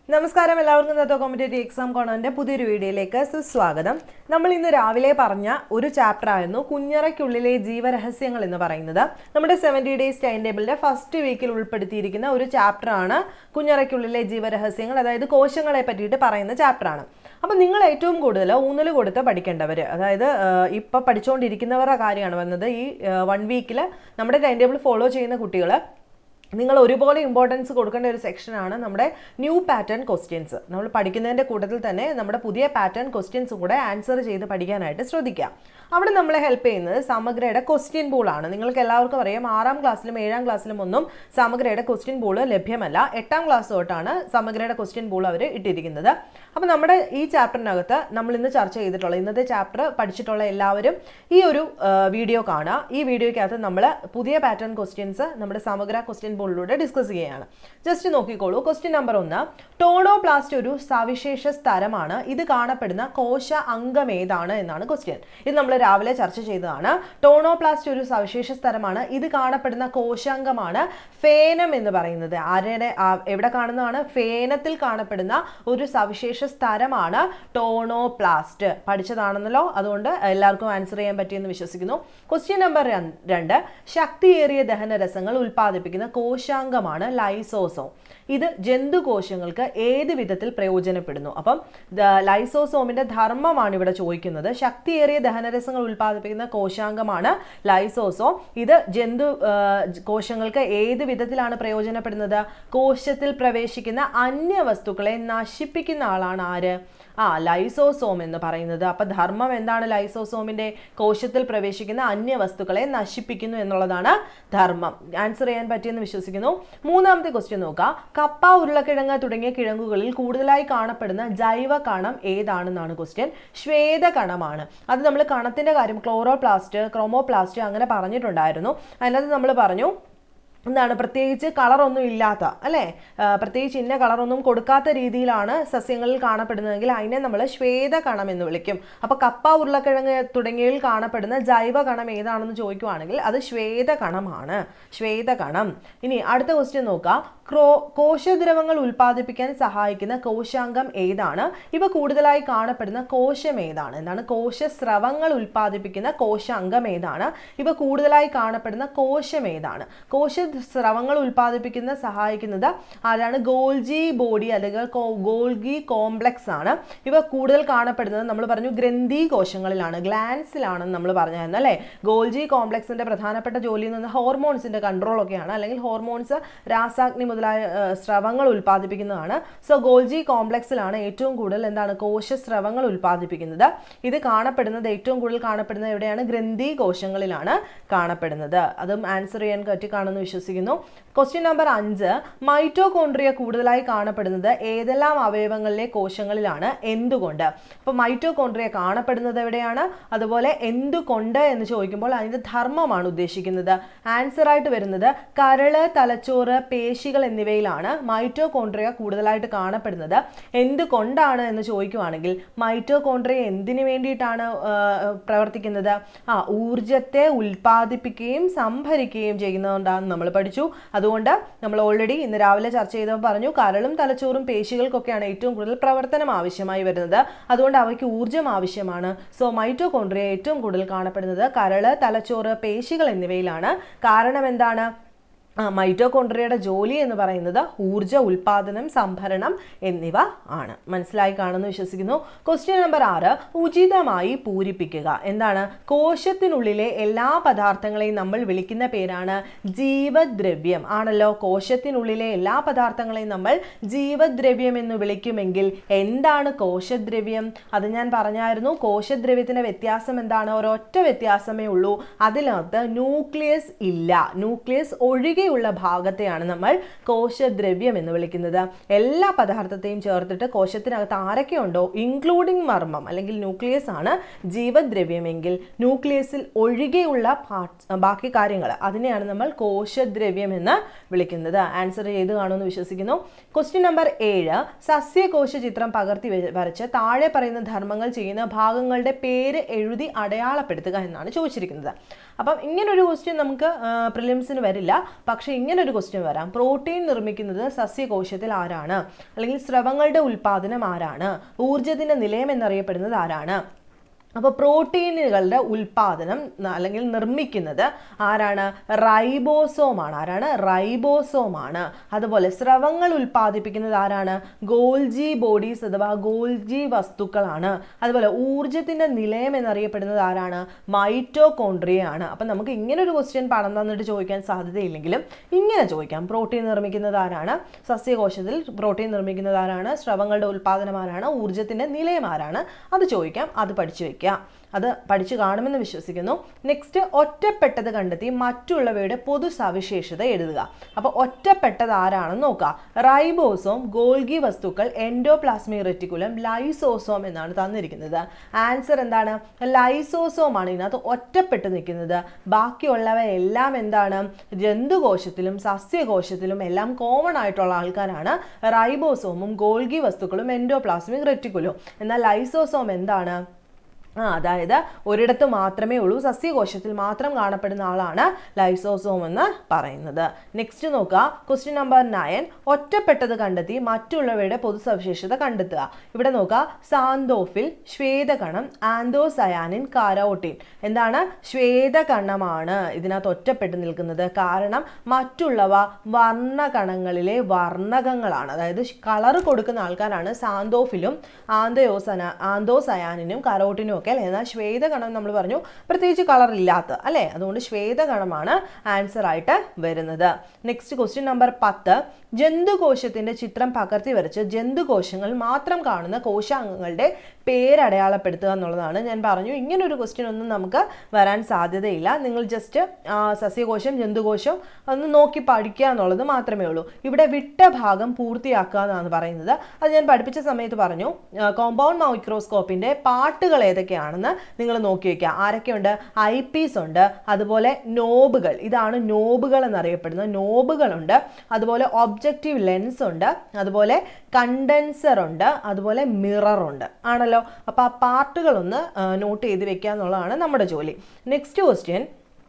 നമസ്കാരം എല്ലാവർക്കും ഇന്നത്തെ കോമ്പറ്റേറ്റീവ് എക്സാം കോണറിന്റെ പുതിയൊരു വീഡിയോയിലേക്ക് സുസ്വാഗതം നമ്മൾ ഇന്ന് രാവിലെ പറഞ്ഞ ഒരു ചാപ്റ്റർ ആയിരുന്നു കുഞ്ഞറയ്ക്കുള്ളിലെ ജീവരഹസ്യങ്ങൾ എന്ന് പറയുന്നത് നമ്മുടെ സെവൻറ്റി ഡേയ്സ് ടൈം ടേബിളിന്റെ ഫസ്റ്റ് വീക്കിൽ ഉൾപ്പെടുത്തിയിരിക്കുന്ന ഒരു ചാപ്റ്റർ ആണ് കുഞ്ഞറയ്ക്കുള്ളിലെ ജീവരഹസ്യങ്ങൾ അതായത് കോശങ്ങളെ പറ്റിയിട്ട് പറയുന്ന ചാപ്റ്റർ ആണ് അപ്പം നിങ്ങൾ ഏറ്റവും കൂടുതൽ ഊന്നൽ കൊടുത്ത് പഠിക്കേണ്ടവർ അതായത് ഇപ്പം പഠിച്ചുകൊണ്ടിരിക്കുന്നവരുടെ കാര്യമാണ് വന്നത് ഈ വൺ വീക്കിൽ നമ്മുടെ ടൈം ടേബിൾ ഫോളോ ചെയ്യുന്ന കുട്ടികൾ നിങ്ങൾ ഒരുപോലെ ഇമ്പോർട്ടൻസ് കൊടുക്കേണ്ട ഒരു സെക്ഷനാണ് നമ്മുടെ ന്യൂ പാറ്റേൺ ക്വസ്റ്റ്യൻസ് നമ്മൾ പഠിക്കുന്നതിൻ്റെ കൂട്ടത്തിൽ തന്നെ നമ്മുടെ പുതിയ പാറ്റേൺ ക്വസ്റ്റ്യൻസ് കൂടെ ആൻസർ ചെയ്ത് പഠിക്കാനായിട്ട് ശ്രദ്ധിക്കുക അവിടെ നമ്മളെ ഹെൽപ്പ് ചെയ്യുന്നത് സമഗ്രയുടെ ക്വസ്റ്റ്യൻ പൂളാണ് നിങ്ങൾക്ക് എല്ലാവർക്കും അറിയാം ആറാം ക്ലാസ്സിലും ഏഴാം ക്ലാസ്സിലും ഒന്നും സമഗ്രയുടെ ക്വസ്റ്റ്യൻ പൂള് ലഭ്യമല്ല എട്ടാം ക്ലാസ് തൊട്ടാണ് സമഗ്രയുടെ ക്വസ്റ്റ്യൻ പൂൾ അവർ ഇട്ടിരിക്കുന്നത് അപ്പോൾ നമ്മുടെ ഈ ചാപ്റ്ററിനകത്ത് നമ്മൾ ഇന്ന് ചർച്ച ചെയ്തിട്ടുള്ള ഇന്നത്തെ ചാപ്റ്റർ പഠിച്ചിട്ടുള്ള എല്ലാവരും ഈ ഒരു വീഡിയോ കാണുക ഈ വീഡിയോയ്ക്കകത്ത് നമ്മൾ പുതിയ പാറ്റേൺ ക്വസ്റ്റ്യൻസ് നമ്മുടെ സമഗ്ര ക്വസ്റ്റ്യൻ ബോളിലൂടെ ഡിസ്കസ് ചെയ്യുകയാണ് ജസ്റ്റ് നോക്കിക്കോളൂ ക്വസ്റ്റ്യൻ നമ്പർ ഒന്ന് ടോണോപ്ലാസ്റ്റ് ഒരു സവിശേഷ സ്ഥലമാണ് ഇത് കാണപ്പെടുന്ന കോശ അംഗം ഏതാണ് എന്നാണ് ക്വസ്റ്റ്യൻ ഇത് നമ്മൾ രാവിലെ ചർച്ച ചെയ്തതാണ് ടോണോപ്ലാസ്റ്റ് ഒരു സവിശേഷ സ്ഥലമാണ് ഇത് കാണപ്പെടുന്ന കോശാംഗമാണ് ഫേനം എന്ന് പറയുന്നത് ആരുടെ എവിടെ കാണുന്നതാണ് ഫേനത്തിൽ കാണപ്പെടുന്ന ഒരു സവിശേഷ സ്ഥലമാണ് ടോണോപ്ലാസ്റ്റ് പഠിച്ചതാണെന്നല്ലോ അതുകൊണ്ട് എല്ലാവർക്കും ആൻസർ ചെയ്യാൻ പറ്റിയെന്ന് വിശ്വസിക്കുന്നു ക്വസ്റ്റ്യൻ നമ്പർ രണ്ട് ശക്തിയേറിയ ദഹനരസങ്ങൾ ഉൽപ്പാദിപ്പിക്കുന്ന കോശാംഗമാണ് ലൈസോസോം ഇത് ജന്തുകോശങ്ങൾക്ക് ഏത് വിധത്തിൽ പ്രയോജനപ്പെടുന്നു അപ്പം ലൈസോസോമിന്റെ ധർമ്മമാണ് ഇവിടെ ചോദിക്കുന്നത് ശക്തിയേറിയ ദഹനരസങ്ങൾ ഉൽപ്പാദിപ്പിക്കുന്ന കോശാംഗമാണ് ലൈസോസോം ഇത് ജന്തു കോശങ്ങൾക്ക് ഏത് വിധത്തിലാണ് പ്രയോജനപ്പെടുന്നത് കോശത്തിൽ പ്രവേശിക്കുന്ന അന്യവസ്തുക്കളെ നശിപ്പിക്കുന്ന ആളാണ് ആര് ആ ലൈസോസോം എന്ന് പറയുന്നത് അപ്പൊ ധർമ്മം എന്താണ് ലൈസോസോമിന്റെ കോശത്തിൽ പ്രവേശിക്കുന്ന അന്യവസ്തുക്കളെ നശിപ്പിക്കുന്നു എന്നുള്ളതാണ് ധർമ്മം ആൻസർ ചെയ്യാൻ പറ്റിയെന്ന് വിശ്വസിക്കുന്നു മൂന്നാമത്തെ ക്വസ്റ്റ്യൻ നോക്കാം കപ്പ ഉരുളക്കിഴങ്ങ് തുടങ്ങിയ കിഴങ്ങുകളിൽ കൂടുതലായി കാണപ്പെടുന്ന ജൈവ കണം ഏതാണെന്നാണ് ക്വസ്റ്റ്യൻ ശ്വേത കണമാണ് അത് നമ്മൾ കണത്തിന്റെ കാര്യം ക്ലോറോപ്ലാസ്റ്റ് ക്രോമോപ്ലാസ്റ്റ് അങ്ങനെ പറഞ്ഞിട്ടുണ്ടായിരുന്നു അതിനകത്ത് നമ്മൾ പറഞ്ഞു എന്താണ് പ്രത്യേകിച്ച് കളറൊന്നും ഇല്ലാത്ത അല്ലേ പ്രത്യേകിച്ച് ഇന്ന കളറൊന്നും കൊടുക്കാത്ത രീതിയിലാണ് സസ്യങ്ങളിൽ കാണപ്പെടുന്നതെങ്കിൽ അതിനെ നമ്മൾ ശ്വേതകണം എന്ന് വിളിക്കും അപ്പോൾ കപ്പ ഉരുളക്കിഴങ്ങ് തുടങ്ങിയവയിൽ കാണപ്പെടുന്ന ജൈവ കണം ഏതാണെന്ന് ചോദിക്കുവാണെങ്കിൽ അത് ശ്വേതകണമാണ് ശ്വേതകണം ഇനി അടുത്ത ക്വസ്റ്റ്യൻ നോക്കാം ക്രോ കോശദ്രവങ്ങൾ ഉൽപ്പാദിപ്പിക്കാൻ സഹായിക്കുന്ന കോശാംഗം ഏതാണ് ഇവ കൂടുതലായി കാണപ്പെടുന്ന കോശം ഏതാണ് എന്താണ് കോശസ്രവങ്ങൾ ഉൽപ്പാദിപ്പിക്കുന്ന കോശാംഗം ഏതാണ് ഇവ കൂടുതലായി കാണപ്പെടുന്ന കോശം ഏതാണ് കോശ സ്രവങ്ങൾ ഉൽപ്പാദിപ്പിക്കുന്ന സഹായിക്കുന്നത് ആരാണ് ഗോൾജി ബോഡി അല്ലെങ്കിൽ ഗോൾഗി കോംപ്ലക്സ് ആണ് ഇവ കൂടുതൽ കാണപ്പെടുന്നത് നമ്മൾ പറഞ്ഞു ഗ്രന്ഥി കോശങ്ങളിലാണ് ഗ്ലാൻസിലാണെന്ന് നമ്മൾ പറഞ്ഞായിരുന്നു അല്ലേ ഗോൾജി കോംപ്ലക്സിന്റെ പ്രധാനപ്പെട്ട ജോലി എന്ന് പറഞ്ഞാൽ ഹോർമോൺസിന്റെ കൺട്രോൾ ഒക്കെയാണ് അല്ലെങ്കിൽ ഹോർമോൺസ് രാസാഗ്നി മുതലായ സ്രവങ്ങൾ ഉൽപ്പാദിപ്പിക്കുന്നതാണ് സോ ഗോൾജി കോംപ്ലക്സിലാണ് ഏറ്റവും കൂടുതൽ എന്താണ് കോശസ്രവങ്ങൾ ഉൽപ്പാദിപ്പിക്കുന്നത് ഇത് കാണപ്പെടുന്നത് ഏറ്റവും കൂടുതൽ കാണപ്പെടുന്നത് എവിടെയാണ് ഗ്രന്ഥി കോശങ്ങളിലാണ് കാണപ്പെടുന്നത് അതും ആൻസർ ചെയ്യാൻ പറ്റി കാണുമെന്ന് വിശ്വസിക്കുന്നു ക്വസ്റ്റ്യൻ നമ്പർ അഞ്ച് മൈറ്റോകോൺട്രിയ കൂടുതലായി കാണപ്പെടുന്നത് ഏതെല്ലാം അവയവങ്ങളിലെ കോശങ്ങളിലാണ് എന്തുകൊണ്ട് അപ്പോൾ മൈറ്റോകോൺട്രിയ കാണപ്പെടുന്നത് എവിടെയാണ് അതുപോലെ എന്തുകൊണ്ട് എന്ന് ചോദിക്കുമ്പോൾ അതിൻ്റെ ധർമ്മമാണ് ഉദ്ദേശിക്കുന്നത് ആൻസർ ആയിട്ട് വരുന്നത് കരള് തലച്ചോറ് പേശികൾ എന്നിവയിലാണ് മൈറ്റോകോൺട്രിയ കൂടുതലായിട്ട് കാണപ്പെടുന്നത് എന്തുകൊണ്ടാണ് എന്ന് ചോദിക്കുവാണെങ്കിൽ മൈറ്റോകോൺട്രിയ എന്തിനു വേണ്ടിയിട്ടാണ് പ്രവർത്തിക്കുന്നത് ആ ഊർജത്തെ ഉൽപ്പാദിപ്പിക്കുകയും സംഭരിക്കുകയും ചെയ്യുന്നതുകൊണ്ടാണ് നമ്മൾ പഠിച്ചു അതുകൊണ്ട് നമ്മൾ ഓൾറെഡി ഇന്ന് രാവിലെ ചർച്ച ചെയ്തപ്പോൾ പറഞ്ഞു കരളും തലച്ചോറും പേശികൾക്കൊക്കെയാണ് ഏറ്റവും കൂടുതൽ പ്രവർത്തനം ആവശ്യമായി വരുന്നത് അതുകൊണ്ട് അവയ്ക്ക് ഊർജ്ജം ആവശ്യമാണ് സോ മൈറ്റോകോൺട്രിയ ഏറ്റവും കൂടുതൽ കാണപ്പെടുന്നത് കരള് തലച്ചോറ് പേശികൾ എന്നിവയിലാണ് കാരണം എന്താണ് മൈറ്റോകോൺട്രിയയുടെ ജോലി എന്ന് പറയുന്നത് ഊർജ ഉൽപാദനം സംഭരണം എന്നിവ ആണ് മനസ്സിലായി കാണുമെന്ന് വിശ്വസിക്കുന്നു ക്വസ്റ്റ്യൻ നമ്പർ ആറ് ഉചിതമായി പൂരിപ്പിക്കുക എന്താണ് കോശത്തിനുള്ളിലെ എല്ലാ പദാർത്ഥങ്ങളെയും നമ്മൾ വിളിക്കുന്ന പേരാണ് ജീവദ്രവ്യം ആണല്ലോ കോശത്തിനുള്ളിലെ എല്ലാ പദാർത്ഥങ്ങളെയും നമ്മൾ ജീവദ്രവ്യം എന്ന് വിളിക്കുമെങ്കിൽ എന്താണ് കോശദ്രവ്യം അത് ഞാൻ പറഞ്ഞായിരുന്നു കോശദ്രവ്യത്തിന്റെ വ്യത്യാസം എന്താണ് ഒരൊറ്റ വ്യത്യാസമേ ഉള്ളൂ അതിനകത്ത് ന്യൂക്ലിയസ് ഇല്ല ന്യൂക്ലിയസ് ഒഴികെ ഉള്ള ഭാഗത്തെയാണ് നമ്മൾ കോശദ്രവ്യം എന്ന് വിളിക്കുന്നത് എല്ലാ പദാർത്ഥത്തെയും ചേർത്തിട്ട് കോശത്തിനകത്ത് ആരൊക്കെ ഉണ്ടോ ഇൻക്ലൂഡിംഗ് മർമ്മം അല്ലെങ്കിൽ ന്യൂക്ലിയസ് ആണ് ജീവദ്രവ്യമെങ്കിൽ ന്യൂക്ലിയസിൽ ഒഴികെയുള്ള ബാക്കി കാര്യങ്ങൾ അതിനെയാണ് നമ്മൾ കോശദ്രവ്യം എന്ന് വിളിക്കുന്നത് ആൻസർ ചെയ്ത് കാണുമെന്ന് വിശ്വസിക്കുന്നു ക്വസ്റ്റ്യൻ നമ്പർ ഏഴ് സസ്യകോശ ചിത്രം പകർത്തി വരച്ച് താഴെ പറയുന്ന ധർമ്മങ്ങൾ ചെയ്യുന്ന ഭാഗങ്ങളുടെ പേര് എഴുതി അടയാളപ്പെടുത്തുക എന്നാണ് ചോദിച്ചിരിക്കുന്നത് അപ്പം ഇങ്ങനൊരു ക്വസ്റ്റ്യൻ നമുക്ക് പ്രിലിംസിന് വരില്ല പക്ഷേ ഇങ്ങനൊരു ക്വസ്റ്റ്യൻ വരാം പ്രോട്ടീൻ നിർമ്മിക്കുന്നത് സസ്യകോശത്തിൽ ആരാണ് അല്ലെങ്കിൽ സ്രവങ്ങളുടെ ഉൽപാദനം ആരാണ് ഊർജത്തിന്റെ നിലയം എന്നറിയപ്പെടുന്നത് ആരാണ് അപ്പോൾ പ്രോട്ടീനുകളുടെ ഉൽപാദനം ന- അല്ലെങ്കിൽ നിർമ്മിക്കുന്നത് ആരാണ് റൈബോസോമാണ് ആരാണ് റൈബോസോമാണ് അതുപോലെ സ്രവങ്ങൾ ഉൽപ്പാദിപ്പിക്കുന്നത് ആരാണ് ഗോൾജി ബോഡീസ് അഥവാ ഗോൾജി വസ്തുക്കളാണ് അതുപോലെ ഊർജത്തിന്റെ നിലയം എന്നറിയപ്പെടുന്നത് ആരാണ് മൈറ്റോകോൺട്രിയ ആണ് അപ്പം നമുക്ക് ഇങ്ങനെ ഒരു ക്വസ്റ്റ്യൻ പണം തന്നിട്ട് ചോദിക്കാൻ സാധ്യതയില്ലെങ്കിലും ഇങ്ങനെ ചോദിക്കാം പ്രോട്ടീൻ നിർമ്മിക്കുന്നത് ആരാണ് സസ്യകോശത്തിൽ പ്രോട്ടീൻ നിർമ്മിക്കുന്നത് ആരാണ് സ്രവങ്ങളുടെ ഉൽപ്പാദനം ആരാണ് ഊർജത്തിന്റെ നിലയം ആരാണ് അത് ചോദിക്കാം അത് പഠിച്ചു വെക്കുക അത് പഠിച്ചു കാണുമെന്ന് വിശ്വസിക്കുന്നു നെക്സ്റ്റ് ഒറ്റപ്പെട്ടത് കണ്ടെത്തി മറ്റുള്ളവയുടെ പൊതു സവിശേഷത എഴുതുക അപ്പോൾ ഒറ്റപ്പെട്ടത് ആരാണെന്ന് നോക്കുക റൈബോസോം ഗോൾഗി വസ്തുക്കൾ എൻഡോപ്ലാസ്മിക് റെറ്റിക്കുലം ലൈസോസോം എന്നാണ് തന്നിരിക്കുന്നത് ആൻസർ എന്താണ് ലൈസോസോം ആണ് ഇതിനകത്ത് ഒറ്റപ്പെട്ട് നിൽക്കുന്നത് ബാക്കിയുള്ളവയെല്ലാം എന്താണ് ജന്തുകോശത്തിലും സസ്യകോശത്തിലും എല്ലാം കോമൺ ആയിട്ടുള്ള ആൾക്കാരാണ് റൈബോസോമും ഗോൾഗി വസ്തുക്കളും എൻഡോപ്ലാസ്മിക് റെറ്റിക്കുലും എന്നാൽ ലൈസോസോം എന്താണ് ആ അതായത് ഒരിടത്ത് മാത്രമേ ഉള്ളൂ സസ്യകോശത്തിൽ മാത്രം കാണപ്പെടുന്ന ആളാണ് ലൈസോസോം എന്ന് പറയുന്നത് നെക്സ്റ്റ് നോക്കുക ക്വസ്റ്റ്യൻ നമ്പർ നയൻ ഒറ്റപ്പെട്ടത് കണ്ടെത്തി മറ്റുള്ളവയുടെ പൊതുസവിശേഷത കണ്ടെത്തുക ഇവിടെ നോക്കുക സാന്തോഫിൽ ശ്വേതകണം ആന്തോസയാനിൻ കാരോട്ടിൻ എന്താണ് ശ്വേതകണമാണ് ഇതിനകത്ത് ഒറ്റപ്പെട്ട് നിൽക്കുന്നത് കാരണം മറ്റുള്ളവ വർണ്ണകണങ്ങളിലെ വർണ്ണകങ്ങളാണ് അതായത് കളർ കൊടുക്കുന്ന ആൾക്കാരാണ് സാന്തോഫിലും ആന്തയോസന ആന്തോസയാനിനും കരോട്ടിനും ഒക്കെ അല്ലേ എന്നാൽ ശ്വേതകണം നമ്മൾ പറഞ്ഞു പ്രത്യേകിച്ച് കളർ ഇല്ലാത്ത അല്ലേ അതുകൊണ്ട് ശ്വേതകണമാണ് ആൻസർ ആയിട്ട് വരുന്നത് നെക്സ്റ്റ് ക്വസ്റ്റ്യൻ നമ്പർ പത്ത് ജന്തുകോശത്തിന്റെ ചിത്രം പകർത്തി വരച്ച് ജന്തുകോശങ്ങൾ മാത്രം കാണുന്ന കോശാംഗങ്ങളുടെ പേരടയാളപ്പെടുത്തുക എന്നുള്ളതാണ് ഞാൻ പറഞ്ഞു ഇങ്ങനെ ഒരു ക്വസ്റ്റ്യൻ ഒന്നും നമുക്ക് വരാൻ സാധ്യതയില്ല നിങ്ങൾ ജസ്റ്റ് സസ്യകോശം ജന്തുകോശം ഒന്ന് നോക്കി പഠിക്കുക എന്നുള്ളത് മാത്രമേ ഉള്ളൂ ഇവിടെ വിട്ട ഭാഗം പൂർത്തിയാക്കുക എന്നാണ് പറയുന്നത് അത് ഞാൻ പഠിപ്പിച്ച സമയത്ത് പറഞ്ഞു കോമ്പൗണ്ട് മൈക്രോസ്കോപ്പിന്റെ പാട്ടുകൾ ഏതൊക്കെയാണെന്ന് നിങ്ങൾ നോക്കി വയ്ക്കുക ആരൊക്കെയുണ്ട് ഐ പീസ് ഉണ്ട് അതുപോലെ നോബുകൾ ഇതാണ് നോബുകൾ എന്നറിയപ്പെടുന്നത് നോബുകളുണ്ട് അതുപോലെ ഒബ്ജക്റ്റീവ് ലെൻസ് ഉണ്ട് അതുപോലെ കണ്ടൻസർ ഉണ്ട് അതുപോലെ മിറർ ഉണ്ട് ആണല്ലോ അപ്പോൾ ആ പാർട്ടുകളൊന്ന് നോട്ട് ചെയ്ത് വെക്കുക എന്നുള്ളതാണ് നമ്മുടെ ജോലി നെക്സ്റ്റ് ക്വസ്റ്റ്യൻ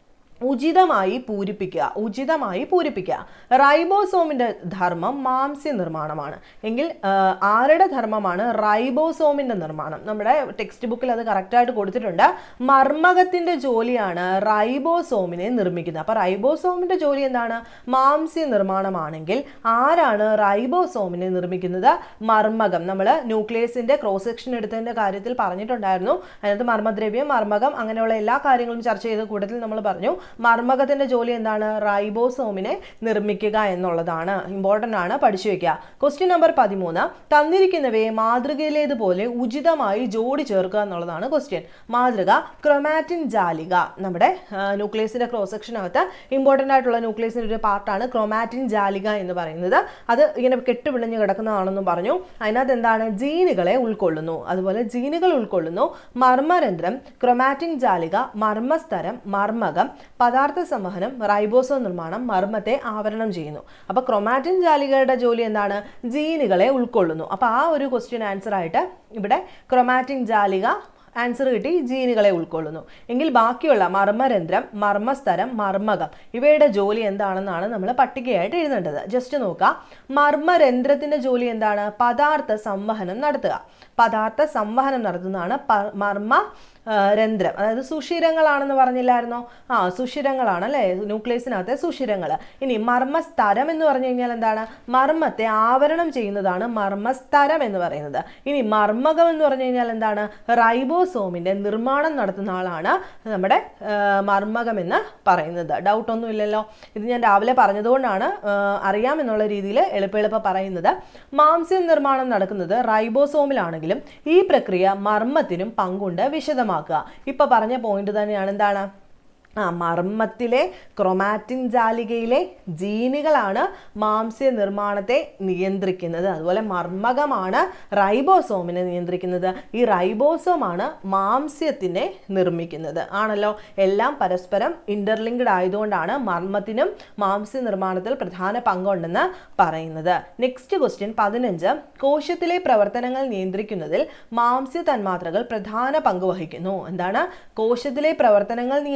ഉചിതമായി പൂരിപ്പിക്കുക ഉചിതമായി പൂരിപ്പിക്കുക റൈബോസോമിന്റെ ധർമ്മം മാംസ്യ നിർമ്മാണമാണ് എങ്കിൽ ആ, ആരുടെ ധർമ്മമാണ് റൈബോസോമിന്റെ നിർമ്മാണം നമ്മുടെ ടെക്സ്റ്റ് ബുക്കിൽ അത് കറക്റ്റായിട്ട് കൊടുത്തിട്ടുണ്ട് മർമ്മകത്തിന്റെ ജോലിയാണ് റൈബോസോമിനെ നിർമ്മിക്കുന്നത് അപ്പൊ റൈബോസോമിന്റെ ജോലി എന്താണ് മാംസ്യ നിർമ്മാണമാണെങ്കിൽ ആരാണ് റൈബോസോമിനെ നിർമ്മിക്കുന്നത് മർമ്മകം നമ്മൾ ന്യൂക്ലിയസിന്റെ ക്രോസ് സെക്ഷൻ എടുത്തതിന്റെ കാര്യത്തിൽ പറഞ്ഞിട്ടുണ്ടായിരുന്നു അതിനകത്ത് മർമ്മദ്രവ്യം മർമ്മകം അങ്ങനെയുള്ള എല്ലാ കാര്യങ്ങളും ചർച്ച ചെയ്ത കൂട്ടത്തിൽ നമ്മൾ പറഞ്ഞു മർമ്മകത്തിന്റെ ജോലി എന്താണ് റൈബോസോമിനെ നിർമ്മിക്കുക എന്നുള്ളതാണ് ഇമ്പോർട്ടൻ്റ് ആണ് പഠിച്ചു വെക്കുക ക്വസ്റ്റ്യൻ നമ്പർ പതിമൂന്ന് തന്നിരിക്കുന്നവയെ മാതൃകയിലേതുപോലെ ഉചിതമായി ജോഡി ചേർക്കുക എന്നുള്ളതാണ് ക്വസ്റ്റ്യൻ മാതൃക ക്രൊമാറ്റിൻ ജാലിക നമ്മുടെ ന്യൂക്ലിയസിന്റെ ക്രോസ് സെക്ഷനകത്ത് ഇമ്പോർട്ടൻ്റ് ആയിട്ടുള്ള ന്യൂക്ലിയസിന്റെ ഒരു പാർട്ടാണ് ക്രൊമാറ്റിൻ ജാലിക എന്ന് പറയുന്നത് അത് ഇങ്ങനെ കെട്ടുപിണഞ്ഞ് കിടക്കുന്നതാണെന്നും പറഞ്ഞു അതിനകത്ത് എന്താണ് ജീനുകളെ ഉൾക്കൊള്ളുന്നു അതുപോലെ ജീനുകൾ ഉൾക്കൊള്ളുന്നു മർമ്മരന്ധ്രം ക്രൊമാറ്റിൻ ജാലിക മർമ്മസ്തരം മർമ്മകം പദാർത്ഥ സംവഹനം റൈബോസോ നിർമ്മാണം മർമ്മത്തെ ആവരണം ചെയ്യുന്നു അപ്പോൾ ക്രൊമാറ്റിൻ ജാലികയുടെ ജോലി എന്താണ് ജീനുകളെ ഉൾക്കൊള്ളുന്നു അപ്പോൾ ആ ഒരു ക്വസ്റ്റ്യൻ ആൻസർ ആയിട്ട് ഇവിടെ ക്രൊമാറ്റിൻ ജാലിക ആൻസർ കിട്ടി ജീനുകളെ ഉൾക്കൊള്ളുന്നു എങ്കിൽ ബാക്കിയുള്ള മർമ്മരന്ധ്രം മർമ്മസ്തരം മർമ്മകം ഇവയുടെ ജോലി എന്താണെന്നാണ് നമ്മൾ പട്ടികയായിട്ട് എഴുതേണ്ടത് ജസ്റ്റ് നോക്കാം മർമ്മരന്ധ്രത്തിന്റെ ജോലി എന്താണ് പദാർത്ഥ സംവഹനം നടത്തുക പദാർത്ഥ സംവഹനം നടത്തുന്നതാണ് പ- മർമ്മ ആ, രന്ധ്രം അതായത് സുഷിരങ്ങളാണെന്ന് പറഞ്ഞില്ലായിരുന്നോ ആ സുഷിരങ്ങളാണ് അല്ലേ ന്യൂക്ലിയസിനകത്തെ സുഷിരങ്ങൾ ഇനി മർമ്മസ്തരം എന്ന് പറഞ്ഞു കഴിഞ്ഞാൽ എന്താണ് മർമ്മത്തെ ആവരണം ചെയ്യുന്നതാണ് മർമ്മസ്തരം എന്ന് പറയുന്നത് ഇനി മർമ്മകം എന്ന് പറഞ്ഞു കഴിഞ്ഞാൽ എന്താണ് റൈബോസോമിന്റെ നിർമ്മാണം നടത്തുന്ന ആളാണ് നമ്മുടെ ആ, മർമ്മകം എന്ന് പറയുന്നത് ഡൗട്ട് ഒന്നും ഇല്ലല്ലോ ഇത് ഞാൻ രാവിലെ പറഞ്ഞതുകൊണ്ടാണ് ആ, അറിയാമെന്നുള്ള രീതിയിൽ എളുപ്പ എളുപ്പ പറയുന്നത് മാംസ്യം നിർമ്മാണം നടക്കുന്നത് റൈബോസോമിലാണെങ്കിലും ഈ പ്രക്രിയ മർമ്മത്തിനും പങ്കുണ്ട് വിശദമാക്കുക ഇപ്പൊ പറഞ്ഞ പോയിന്റ് തന്നെയാണ് എന്താണ് ആ മർമ്മത്തിലെ ക്രൊമാറ്റിൻ ജാലികയിലെ ജീനുകളാണ് മാംസ്യ നിർമ്മാണത്തെ നിയന്ത്രിക്കുന്നത് അതുപോലെ മർമ്മകമാണ് റൈബോസോമിനെ നിയന്ത്രിക്കുന്നത് ഈ റൈബോസോമാണ് മാംസ്യത്തിനെ നിർമ്മിക്കുന്നത് ആണല്ലോ എല്ലാം പരസ്പരം ഇന്റർലിങ്ക്ഡ് ആയതുകൊണ്ടാണ് മർമ്മത്തിനും മാംസ്യ നിർമ്മാണത്തിൽ പ്രധാന പങ്കുണ്ടെന്ന് പറയുന്നത് നെക്സ്റ്റ് ക്വസ്റ്റ്യൻ പതിനഞ്ച് കോശത്തിലെ പ്രവർത്തനങ്ങൾ നിയന്ത്രിക്കുന്നതിൽ മാംസ്യ തന്മാത്രകൾ പ്രധാന പങ്ക് വഹിക്കുന്നു എന്താണ് കോശത്തിലെ പ്രവർത്തനങ്ങൾ നിയന്ത്രിക്കുന്നതിൽ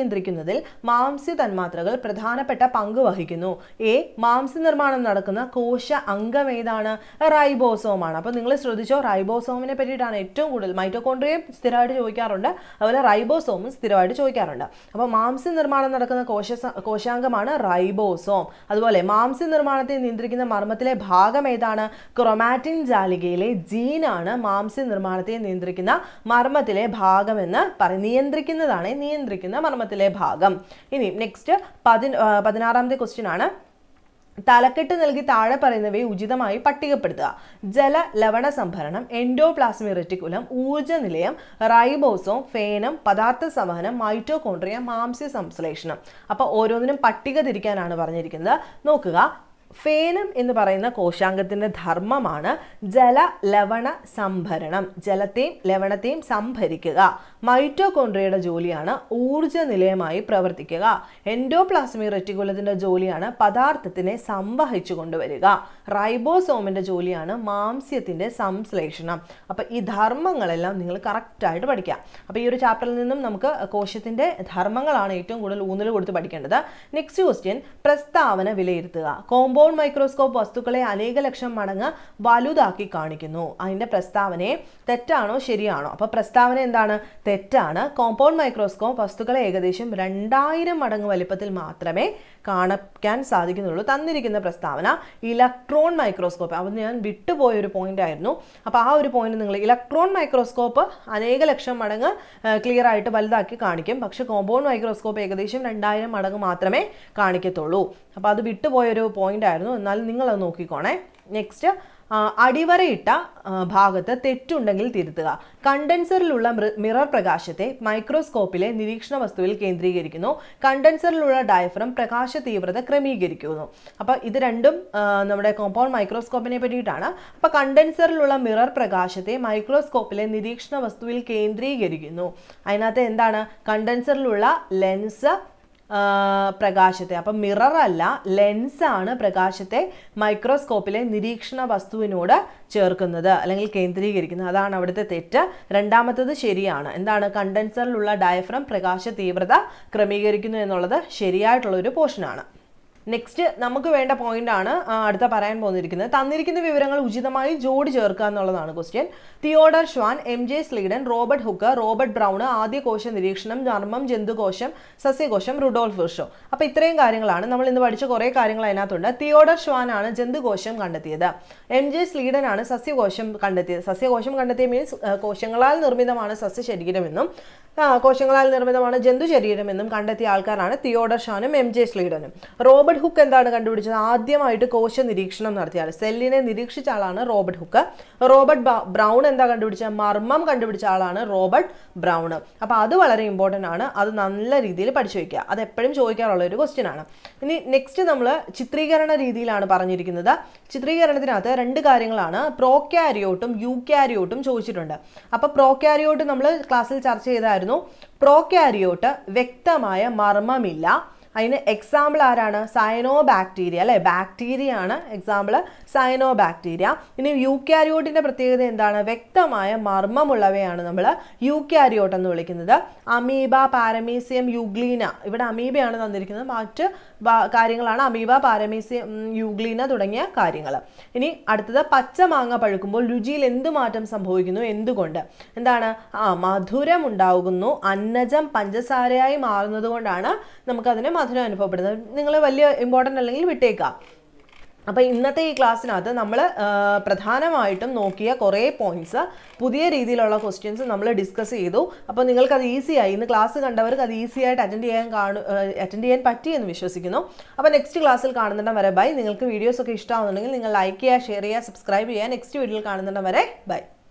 നിർമ്മിക്കുന്നതിൽ മാംസ്യ തന്മാത്രകൾ പ്രധാനപ്പെട്ട പങ്ക് വഹിക്കുന്നു എ മാംസ്യ നിർമ്മാണം നടക്കുന്ന കോശ അംഗം ഏതാണ് റൈബോസോമാണ് അപ്പോൾ നിങ്ങൾ ശ്രദ്ധിച്ചോ റൈബോസോമിനെ പറ്റിയിട്ടാണ് ഏറ്റവും കൂടുതൽ മൈറ്റോകോൺട്രിയയും സ്ഥിരമായിട്ട് ചോദിക്കാറുണ്ട് അതുപോലെ റൈബോസോമും സ്ഥിരമായിട്ട് ചോദിക്കാറുണ്ട് അപ്പോൾ മാംസ്യ നിർമ്മാണം നടക്കുന്ന കോശ കോശാംഗമാണ് റൈബോസോം അതുപോലെ മാംസ്യ നിർമ്മാണത്തെ നിയന്ത്രിക്കുന്ന മർമ്മത്തിലെ ഭാഗം ഏതാണ് ക്രൊമാറ്റിൻ ജാലികയിലെ ജീനാണ് മാംസ്യ നിർമ്മാണത്തെ നിയന്ത്രിക്കുന്ന മർമ്മത്തിലെ ഭാഗമെന്ന് പറയും നിയന്ത്രിക്കുന്നതാണ് നിയന്ത്രിക്കുന്ന മർമ്മത്തിലെ ഭാഗം ഇനി നെക്സ്റ്റ് പതി പതിനാറാമത്തെ ക്വസ്റ്റ്യൻ ആണ് തലക്കെട്ട് നൽകി താഴെ പറയുന്നവയെ ഉചിതമായി പട്ടികപ്പെടുത്തുക ജല ലവണ സംഭരണം എൻഡോപ്ലാസ്മി റെറ്റിക്കുലം ഊർജ നിലയം റൈബോസോം ഫേനം പദാർത്ഥ സംവഹനം മൈറ്റോകോൺട്രിയ മാംസ്യ സംശ്ലേഷണം അപ്പോൾ ഓരോന്നിനും പട്ടിക തിരിക്കാനാണ് പറഞ്ഞിരിക്കുന്നത് നോക്കുക ഫേനം എന്ന് പറയുന്ന കോശാംഗത്തിൻ്റെ ധർമ്മമാണ് ജല ലവണ സംഭരണം ജലത്തെയും ലവണത്തെയും സംഭരിക്കുക മൈറ്റോകോൺട്രിയയുടെ ജോലിയാണ് ഊർജ നിലയമായി പ്രവർത്തിക്കുക എൻഡോപ്ലാസ്മി റെറ്റിക്കുലത്തിൻ്റെ ജോലിയാണ് പദാർത്ഥത്തിനെ സംവഹിച്ചു കൊണ്ടുവരിക റൈബോസോമിൻ്റെ ജോലിയാണ് മാംസ്യത്തിൻ്റെ സംശ്ലേഷണം അപ്പം ഈ ധർമ്മങ്ങളെല്ലാം നിങ്ങൾ കറക്റ്റായിട്ട് പഠിക്കുക അപ്പോൾ ഈ ഒരു ചാപ്റ്ററിൽ നിന്നും നമുക്ക് കോശത്തിൻ്റെ ധർമ്മങ്ങളാണ് ഏറ്റവും കൂടുതൽ ഊന്നൽ കൊടുത്ത് പഠിക്കേണ്ടത് നെക്സ്റ്റ് ക്വസ്റ്റ്യൻ പ്രസ്താവന വിലയിരുത്തുക കോമ്പൗണ്ട് മൈക്രോസ്കോപ്പ് വസ്തുക്കളെ അനേക ലക്ഷം മടങ്ങ് വലുതാക്കി കാണിക്കുന്നു അതിൻ്റെ പ്രസ്താവനയെ തെറ്റാണോ ശരിയാണോ അപ്പോൾ പ്രസ്താവന എന്താണ് തെറ്റാണ് കോമ്പൗണ്ട് മൈക്രോസ്കോപ്പ് വസ്തുക്കളെ ഏകദേശം രണ്ടായിരം മടങ്ങ് വലിപ്പത്തിൽ മാത്രമേ കാണിക്കാൻ സാധിക്കുന്നുള്ളൂ തന്നിരിക്കുന്ന പ്രസ്താവന ഇലക്ട്രോൺ മൈക്രോസ്കോപ്പ് അത് ഞാൻ വിട്ടുപോയ ഒരു പോയിന്റ് ആയിരുന്നു അപ്പോൾ ആ ഒരു പോയിന്റ് നിങ്ങൾ ഇലക്ട്രോൺ മൈക്രോസ്കോപ്പ് അനേക ലക്ഷം മടങ്ങ് ക്ലിയർ ആയിട്ട് വലുതാക്കി കാണിക്കും പക്ഷേ കോമ്പൗണ്ട് മൈക്രോസ്കോപ്പ് ഏകദേശം രണ്ടായിരം മടങ്ങ് മാത്രമേ കാണിക്കത്തുള്ളൂ അപ്പോൾ അത് വിട്ടുപോയൊരു പോയിന്റ് ആയിരുന്നു എന്നാലും നിങ്ങളത് നോക്കിക്കോണേ നെക്സ്റ്റ് അടിവരയിട്ട ഭാഗത്ത് തെറ്റുണ്ടെങ്കിൽ തിരുത്തുക കണ്ടൻസറിലുള്ള മിറർ പ്രകാശത്തെ മൈക്രോസ്കോപ്പിലെ നിരീക്ഷണ വസ്തുവിൽ കേന്ദ്രീകരിക്കുന്നു കണ്ടൻസറിലുള്ള ഡയഫ്രം പ്രകാശ തീവ്രത ക്രമീകരിക്കുന്നു അപ്പോൾ ഇത് രണ്ടും നമ്മുടെ കോമ്പൗണ്ട് മൈക്രോസ്കോപ്പിനെ പറ്റിയിട്ടാണ് അപ്പോൾ കണ്ടൻസറിലുള്ള മിറർ പ്രകാശത്തെ മൈക്രോസ്കോപ്പിലെ നിരീക്ഷണ വസ്തുവിൽ കേന്ദ്രീകരിക്കുന്നു അതിനകത്ത് എന്താണ് കണ്ടൻസറിലുള്ള ലെൻസ് പ്രകാശത്തെ അപ്പം മിറർ അല്ല ലെൻസാണ് പ്രകാശത്തെ മൈക്രോസ്കോപ്പിലെ നിരീക്ഷണ വസ്തുവിനോട് ചേർക്കുന്നത് അല്ലെങ്കിൽ കേന്ദ്രീകരിക്കുന്നത് അതാണ് അവിടുത്തെ തെറ്റ് രണ്ടാമത്തത് ശരിയാണ് എന്താണ് കണ്ടൻസറിലുള്ള ഡയഫ്രം പ്രകാശ തീവ്രത ക്രമീകരിക്കുന്നു എന്നുള്ളത് ശരിയായിട്ടുള്ള ഒരു പോർഷനാണ് നെക്സ്റ്റ് നമുക്ക് വേണ്ട പോയിന്റ് ആണ് അടുത്ത പറയാൻ പോന്നിരിക്കുന്നത് തന്നിരിക്കുന്ന വിവരങ്ങൾ ഉചിതമായി ജോഡി ചേർക്കുക എന്നുള്ളതാണ് question Theodor Schwann M J Schleiden Robert Hooke Robert Brown ആദ്യ കോശ നിരീക്ഷണം നർമ്മം ജന്തുകോശം സസ്യകോശം റുഡോൾഫ് വിർഷോ അപ്പോൾ ഇത്രയും കാര്യങ്ങളാണ് നമ്മൾ ഇന്ന് പഠിച്ച കുറേ കാര്യങ്ങൾ അതിനകത്തുണ്ട് തിയോഡർ ഷ്വാൻ ആണ് ജന്തുകോശം കണ്ടെത്തിയത് എം ജെ സ്ലീഡൻ ആണ് സസ്യകോശം കണ്ടെത്തിയത് സസ്യകോശം കണ്ടെത്തിയ മീൻസ് കോശങ്ങളാൽ നിർമ്മിതമാണ് സസ്യ ശരീരമെന്നും കോശങ്ങളാൽ നിർമ്മിതമാണ് ജന്തു ശരീരമെന്നും കണ്ടെത്തിയ ആൾക്കാരാണ് തിയോഡർ ഷാനും എം ജെ സ്ലീഡനും റോബർട്ട് ഹുക്ക് എന്താണ് കണ്ടുപിടിച്ചത് ആദ്യമായിട്ട് കോശ നിരീക്ഷണം നടത്തിയ ആൾ സെല്ലിനെ നിരീക്ഷിച്ച ആളാണ് റോബർട്ട് ഹുക്ക് റോബർട്ട് ബ്രൗൺ എന്താ കണ്ടുപിടിച്ചത് മർമ്മം കണ്ടുപിടിച്ച ആളാണ് റോബർട്ട് ബ്രൗൺ അപ്പോൾ അത് വളരെ ഇമ്പോർട്ടൻ്റ് ആണ് അത് നല്ല രീതിയിൽ പഠിച്ചു വയ്ക്കുക അത് എപ്പോഴും ചോദിക്കാറുള്ള ഒരു ക്വസ്റ്റ്യൻ ആണ് ഇനി നെക്സ്റ്റ് നമ്മൾ ചിത്രീകരണ രീതിയിലാണ് പറഞ്ഞിരിക്കുന്നത് ചിത്രീകരണത്തിനകത്ത് രണ്ട് കാര്യങ്ങളാണ് പ്രോക്യാരിയോട്ടും യൂക്യാരിയോട്ടും ചോദിച്ചിട്ടുണ്ട് അപ്പോൾ പ്രോക്യാരിയോട്ട് നമ്മൾ ക്ലാസ്സിൽ ചർച്ച ചെയ്തായിരുന്നു പ്രോക്യാരിയോട്ട് വ്യക്തമായ മർമ്മമില്ല അതിന് എക്സാമ്പിൾ ആരാണ് സയനോ ബാക്ടീരിയ അല്ലേ ബാക്ടീരിയ ആണ് എക്സാമ്പിൾ സയനോ ബാക്ടീരിയ ഇനി യൂക്യാരിയോട്ടിൻ്റെ പ്രത്യേകത എന്താണ് വ്യക്തമായ മർമ്മമുള്ളവയാണ് നമ്മൾ യൂക്യാരിയോട്ട് എന്ന് വിളിക്കുന്നത് അമീബ പാരമീസിയം യുഗ്ലീന ഇവിടെ അമീബയാണ് തന്നിരിക്കുന്നത് മറ്റ് കാര്യങ്ങളാണ് അമീബ പാരമീസിയം യുഗ്ലീന തുടങ്ങിയ കാര്യങ്ങൾ ഇനി അടുത്തത് പച്ച മാങ്ങ പഴുക്കുമ്പോൾ രുചിയിൽ എന്ത് മാറ്റം സംഭവിക്കുന്നു എന്തുകൊണ്ട് എന്താണ് ആ മധുരം ഉണ്ടാകുന്നു അന്നജം പഞ്ചസാരയായി മാറുന്നത് കൊണ്ടാണ് നമുക്കതിന് മധുരം അനുഭവപ്പെടുന്നത് നിങ്ങൾ വലിയ ഇമ്പോർട്ടൻ്റ് അല്ലെങ്കിൽ വിട്ടേക്കാം അപ്പോൾ ഇന്നത്തെ ഈ ക്ലാസ്സിനകത്ത് നമ്മൾ പ്രധാനമായിട്ടും നോക്കിയ കുറേ പോയിന്റ്സ് പുതിയ രീതിയിലുള്ള ക്വസ്റ്റ്യൻസ് നമ്മൾ ഡിസ്കസ് ചെയ്തു അപ്പോൾ നിങ്ങൾക്കത് ഈസിയായി ഇന്ന് ക്ലാസ് കണ്ടവർക്ക് അത് ഈസി ആയിട്ട് അറ്റൻഡ് ചെയ്യാൻ കാണു അറ്റൻഡ് ചെയ്യാൻ പറ്റി എന്ന് വിശ്വസിക്കുന്നു അപ്പോൾ നെക്സ്റ്റ് ക്ലാസ്സിൽ കാണുന്നിടം വരെ ബൈ നിങ്ങൾക്ക് വീഡിയോസ് ഒക്കെ ഇഷ്ടമാവുന്നുണ്ടെങ്കിൽ നിങ്ങൾ ലൈക്ക് ചെയ്യുക ഷെയർ ചെയ്യുക സബ്സ്ക്രൈബ് ചെയ്യുക നെക്സ്റ്റ് വീഡിയോയിൽ കാണുന്നിടം വരെ ബൈ